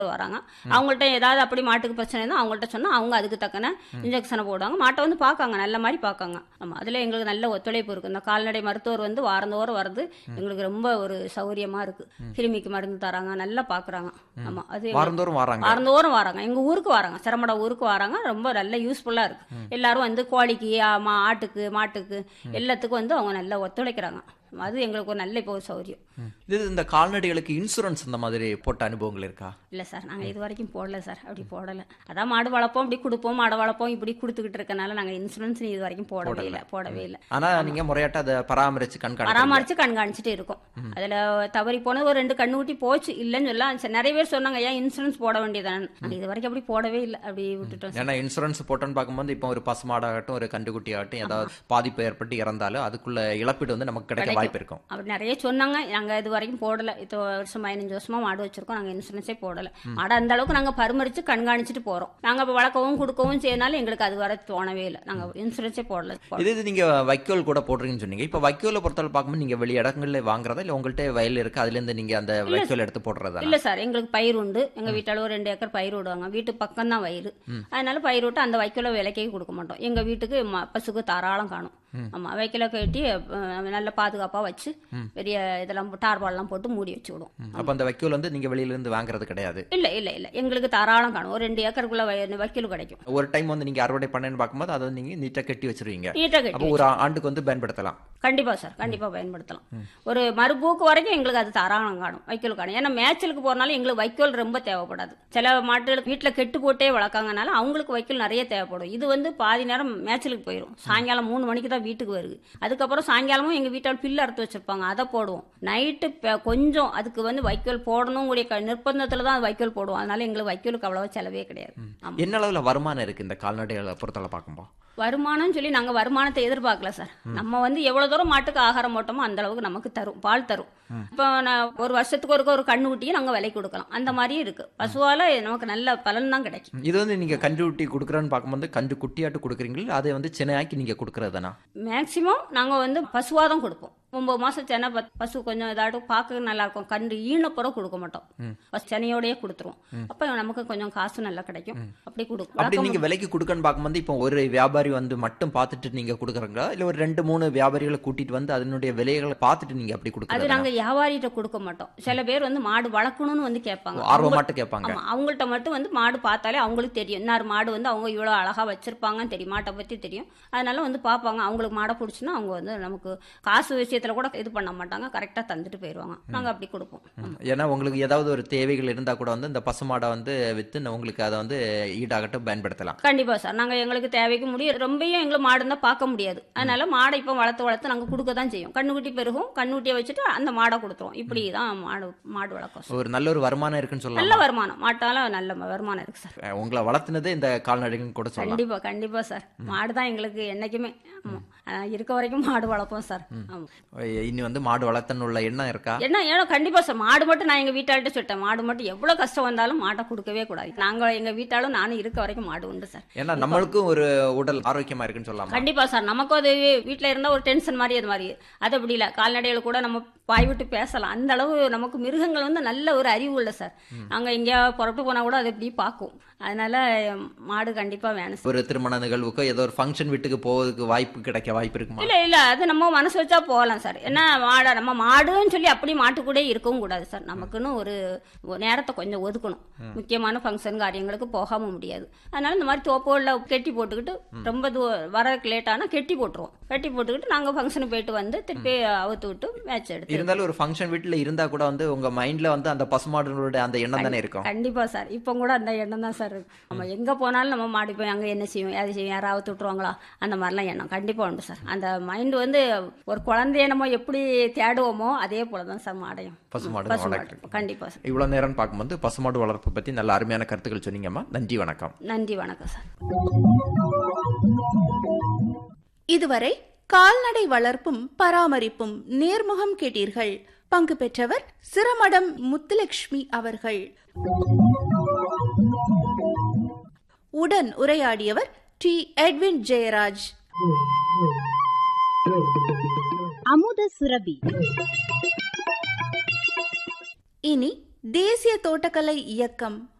வராங்க அவங்கள்ட்ட ஏதாவது அப்படி மாட்டுக்கு பிரச்சனை இருந்தால் அவங்கள்ட்ட சொன்னால் அவங்க அதுக்கு தக்கன இன்ஜெக்ஷனை போடுவாங்க மாட்டை வந்து பார்க்காங்க நல்ல மாதிரி பார்க்காங்க ஆமாம் அதில் எங்களுக்கு நல்ல ஒத்துழைப்பு இருக்குது இந்த கால்நடை மருத்துவர் வந்து வாரந்தோறும் வர்றது எங்களுக்கு ரொம்ப ஒரு சௌகரியமாக இருக்குது கிருமிக்கு மருந்து தராங்க நல்லா பார்க்குறாங்க ஆமாம் அது எங்களுக்கு- வாரந்தோறும் வராங்க வாரந்தோறும் வராங்க எங்க ஊருக்கு வராங்க சிரமட ஊருக்கு வராங்க ரொம்ப நல்ல யூஸ்ஃபுல்லா இருக்கு எல்லாரும் வந்து கோழிக்கு ஆமா ஆட்டுக்கு மாட்டுக்கு எல்லாத்துக்கும் வந்து அவங்க நல்லா ஒத்துழைக்கிறாங்க அது எங்களுக்கு ஒரு நல்ல இப்போ ஒரு சௌகரியம் இது இந்த கால்நடைகளுக்கு இன்சூரன்ஸ் இந்த மாதிரி போட்ட அனுபவங்கள் இருக்கா இல்லை சார் நாங்கள் இது வரைக்கும் போடல சார் அப்படி போடலை அதான் மாடு வளர்ப்போம் இப்படி கொடுப்போம் மாடு வளர்ப்போம் இப்படி கொடுத்துக்கிட்டு இருக்கனால நாங்கள் இன்சூரன்ஸ் இது வரைக்கும் போடவே இல்லை போடவே இல்லை ஆனா நீங்க முறையாட்ட அதை பராமரிச்சு கண்காணிக்க பராமரிச்சு கண்காணிச்சுட்டு இருக்கோம் அதுல தவறி போனது ஒரு ரெண்டு கண்ணுக்குட்டி போச்சு இல்லைன்னு சொல்ல சரி, நிறைய பேர் சொன்னாங்க ஏன் இன்சூரன்ஸ் போட வேண்டியதானே நாங்கள் இது வரைக்கும் அப்படி போடவே இல்லை அப்படி விட்டுட்டோம் ஏன்னா இன்சூரன்ஸ் போட்டோன்னு பார்க்கும்போது இப்போ ஒரு பசுமாடாகட்டும் ஒரு கண்டுக்குட்டி ஆகட்டும் ஏதாவது பாதிப்பு ஏற்பட்டு இறந்தாலும் அதுக்குள்ள இழப்பீடு வந்து நமக்கு கிடைக்க வாய்ப்பு இருக்கும் அப்படி நிறைய சொன்னாங்க நாங்க இது வரைக்கும் போடல இது வருஷம் பதினஞ்சு வருஷமா மாடு வச்சிருக்கோம் நாங்க இன்சூரன்ஸே போடல மாடு அந்த அளவுக்கு நாங்க பரிமரிச்சு கண்காணிச்சுட்டு போறோம் நாங்க இப்ப வளர்க்கவும் கொடுக்கவும் செய்யனாலும் எங்களுக்கு அது வர தோணவே இல்லை நாங்க இன்சூரன்ஸே போடல இது இது நீங்க வைக்கோல் கூட போடுறீங்கன்னு சொன்னீங்க இப்போ வைக்கோலை பொறுத்தவரை பார்க்கும்போது நீங்க வெளி இடங்கள்ல வாங்குறதா இல்ல உங்கள்ட்ட வயல் இருக்கு அதுல இருந்து நீங்க அந்த வைக்கோல் எடுத்து போடுறதா இல்ல சார் எங்களுக்கு பயிர் உண்டு எங்க வீட்டால ஒரு ரெண்டு ஏக்கர் பயிர் விடுவாங்க வீட்டு பக்கம் தான் வயிறு அதனால பயிர் விட்டு அந்த வைக்கோல விலைக்கே கொடுக்க மாட்டோம் எங்க வீட்டுக்கு ம- பசுக்கு தாராளம் காணும் ஆமா வைக்கோல கட்டி அஹ், நல்ல பாதுகாப்பா வச்சு பெரிய இதெல்லாம் டார்பால்லாம் போட்டு மூடி வச்சு விடுவோம் அப்ப அந்த வைக்கோல் வந்து நீங்க வெளியில இருந்து வாங்குறது கிடையாது இல்ல இல்ல இல்ல எங்களுக்கு தாராளம் காணும் ஒரு ரெண்டு ஏக்கருக்குள்ள வய- வைக்கோல் கிடைக்கும் ஒரு டைம் வந்து நீங்க அறுவடை பண்ணேன்னு பார்க்கும்போது அதை வந்து நீங்க நீட்டா கட்டி வச்சிருவீங்க நீட்டா கட்டி அப்போ ஒரு ஆண்டுக்கு வந்து பயன்படுத்தலாம் கண்டிப்பா சார் கண்டிப்பா பயன்படுத்தலாம் ஒரு மறுபூக்கு வரைக்கும் எங்களுக்கு அது தாராளம் காணும் வைக்கோல் காணும் ஏன்னா மேய்ச்சலுக்கு போறனால எங்களுக்கு வைக்கோல் ரொம்ப தேவைப்படாது சில மாட்டுகளுக்கு வீட்டுல கெட்டு போட்டே வளர்க்காங்கனால அவங்களுக்கு வைக்கோல் நிறைய தேவைப்படும் இது வந்து பாதி நேரம் மேய்ச்சலுக்கு போயிடும் சாயங்காலம் மூணு மணிக்கு தான் வீட்டுக்கு வருது அதுக்கப்புறம் சாயங்காலமும் எங்க வீட்டால் பில்லு அறுத்து வச்சிருப்பாங்க அதை போடுவோம் நைட்டு கொஞ்சம் அதுக்கு வந்து வைக்கோல் போடணும் கூடிய க- நிர்பந்தத்துல தான் அது வைக்கோல் போடுவோம் அதனால எங்களுக்கு வைக்கோலுக்கு அவ்வளவா செலவே கிடையாது ஆமா என்ன அளவுல வருமானம் இருக்கு இந்த கால்நடைகளை பொறுத்தவரை பார்க்கும்போது வருமானம் சொல்லி நாங்க வருமானத்தை எதிர்பார்க்கல சார் நம்ம வந்து எவ்வளவு தூரம் மாட்டுக்கு ஆகாரம் போட்டோமோ அந்த அளவுக்கு நமக்கு தரும் பால் தரும் இப்போ நான் ஒரு வருஷத்துக்கு ஒருக்க ஒரு கண்ணு குட்டியை நாங்க விலை கொடுக்கலாம் அந்த மாதிரியும் இருக்கு பசுவால நமக்கு நல்ல பலன் தான் கிடைக்கும் இது வந்து நீங்க கன்று குட்டி கொடுக்குறேன்னு பார்க்கும்போது கன்று குட்டியாட்டு கொடுக்குறீங்களா அதை வந்து சினையாக்கி நீங்க கொடுக்கறது தானா மேக்சிமம் நாங்க வந்து பசுவா தான் கொடுப்போம் ஒன்பது மாசம் சென்னை பத்- பசு கொஞ்சம் இதாட்டும் பார்க்க நல்லா இருக்கும் கன்று ஈனப்புறம் கொடுக்க மாட்டோம் பஸ் சென்னையோடய கொடுத்துருவோம் அப்ப நமக்கு கொஞ்சம் காசு நல்லா கிடைக்கும் அப்படி கொடுக்கும் அப்படி நீங்க விலைக்கு கொடுக்கன்னு பார்க்கும்போது இப்போ ஒரு வியாபாரி வந்து மட்டும் பார்த்துட்டு நீங்க கொடுக்குறீங்களா இல்ல ஒரு ரெண்டு மூணு வியாபாரிகளை கூட்டிட்டு வந்து அதனுடைய விலைகளை பார்த்துட்டு நீங்க அப்படி அது கொடுக்குறது நாங்க வியாபாரிகிட்ட கொடுக்க மாட்டோம் சில பேர் வந்து மாடு வளர்க்கணும்னு வந்து கேட்பாங்க ஆர்வமாட்டு கேட்பாங்க ஆமா அவங்கள்ட்ட மட்டும் வந்து மாடு பார்த்தாலே அவங்களுக்கு தெரியும் இன்னார் மாடு வந்து அவங்க இவ்வளோ அழகா வச்சிருப்பாங்கன்னு தெரியும் மாட்டை பத்தி தெரியும் அதனால வந்து பார்ப்பாங்க அவங்களுக்கு மாடை பிடிச்சுன்னா அவங்க வந்து நமக்கு காசு விஷயத்துல கூட இது பண்ண மாட்டாங்க கரெக்டா தந்துட்டு போயிடுவாங்க நாங்க அப்படி கொடுப்போம் ஆமா. ஏன்னா உங்களுக்கு ஏதாவது ஒரு தேவைகள் இருந்தா கூட வந்து இந்த பசுமாடை வந்து வித்து உங்களுக்கு அதை வந்து ஈடாகட்டும் பயன்படுத்தலாம் கண்டிப்பா சார் நாங்க எங்களுக்கு தேவைக்கு முடியும் ரொம்பவும் எங்களுக்கு மாடு இருந்தா பார்க்க முடியாது அதனால மாடை இப்போ வளர்த்து வளர்த்து நாங்க கொடுக்க தான் செய்யும் கண்ணுக்குட்டி பெருகும் கண்ணுக்குட்டியை வச்சுட்டு அந்த மாடை கொடுத்துருவோம் இப்படி தான் மாடு மாடு வளர்க்கும் சார். ஒரு நல்ல ஒரு வருமானம் இருக்குன்னு நல்ல சொல்லலாம் வருமானம் மாட்டால நல்ல வருமானம் இருக்கு சார் அஹ் உங்களை வளர்த்துனதே இந்த கால்நடைகள்னு கூட சொல்லலாம் கண்டிப்பா கண்டிப்பா சார் மாடு தான் எங்களுக்கு என்னைக்குமே ஆமா. ஆஹ் இருக்க வரைக்கும் மாடு வளர்ப்போம் சார் ஆமா. அஹ் இனி வந்து மாடு வளர்த்தன்னு உள்ள எண்ணம் இருக்கா என்ன ஏன்னா கண்டிப்பா சார் மாடு மட்டும் நான் எங்க வீட்டாள்கிட்ட சொல்லிட்டேன் மாடு மட்டும் எவ்வளவு கஷ்டம் வந்தாலும் மாட்டை கொடுக்கவே கூடாது நாங்க எங்க வீட்டாலும் நானும் இருக்க வரைக்கும் மாடு உண்டு சார் ஏன்னா நம்மளுக்கும் ஒரு உடல் ஆரோக்கியமா இருக்குன்னு சொல்லலாம் கண்டிப்பா சார் நமக்கும் அது வீட்ல இருந்தா ஒரு டென்ஷன் மாதிரி அது மாதிரி அது அப்படி இல்ல கால்நடைகள் கூட நம்ம வாய் விட்டு பேசலாம் அந்த அளவு நமக்கு மிருகங்கள் வந்து நல்ல ஒரு அறிவு உள்ள சார் நாங்க எங்கேயாவது புறப்பட்டு போனா கூட அது இப்படி பார்க்கும் அதனால மாடு கண்டிப்பா வேணும் சார் ஒரு திருமண நிகழ்வுக்கோ ஏதோ ஒரு ஃபங்க்ஷன் வீட்டுக்கு போவதுக்கு வாய்ப்பு கிடைக்க வாய்ப்பு இருக்குமா இல்ல இல்ல அது நம்ம மனசு வச்சா போகலாம் சார் என்ன மாட நம்ம மாடுன்னு சொல்லி அப்படி மாட்டு கூட இருக்கவும் கூடாது சார் நமக்குன்னு ஒரு ஒரு நேரத்தை கொஞ்சம் ஒதுக்கணும் முக்கியமான ஃபங்க்ஷன் காரியங்களுக்கு போகாம முடியாது அதனால இந்த மாதிரி தோப்போல கெட்டி போட்டுக்கிட்டு ரொம்ப தூ வரக்கு லேட் ஆனா கெட்டி போட்டுருவோம் கெட்டி போட்டுக்கிட்டு நாங்க ஃபங்க்ஷனுக்கு போயிட்டு வந்து திருப்பி அவுத்து விட்டு மேட்ச் எடுத்து இருந்தாலும் ஒரு ஃபங்க்ஷன் வீட்டுல இருந்தா கூட வந்து உங்க மைண்ட்ல வந்து அந்த பசுமாடுகளுடைய அந்த எண்ணம் தானே இருக்கும் கண்டிப்பா சார் இப்போ கூட அந்த எண்ணம் தான் சார் இருக்கு நம்ம எங்க போனாலும் நம்ம மாடி போய் அங்க என்ன செய்வோம் அது செய்வோம் யாராவது விட்டுருவாங்களா அந்த மாதிரிலாம் எண்ணம் கண்டிப்பா உண்டு சார் அந்த மைண்ட் வந்து ஒரு குழந்தைய நம்ம எப்படி தேடுவோமோ அதே போல தான் சார் மாடையும் பசுமாடு பசுமாடு வளர்க்குறீங்க. கண்டிப்பா சார் இவ்வளவு நேரம் பார்க்கும்போது பசுமாடு வளர்ப்பு பத்தி நல்ல அருமையான கருத்துக்கள் சொன்னீங்கம்மா நன்றி வணக்கம் நன்றி வணக்கம் சார் இதுவரை கால்நடை வளர்ப்பும் பராமரிப்பும் நேர்முகம் கேட்டீர்கள் பங்கு பெற்றவர் சிரமடம் முத்துலட்சுமி அவர்கள் உடன் உரையாடியவர் டி எட்வின் ஜெயராஜ் அமுத சுரபி இனி தேசிய தோட்டக்கலை இயக்கம்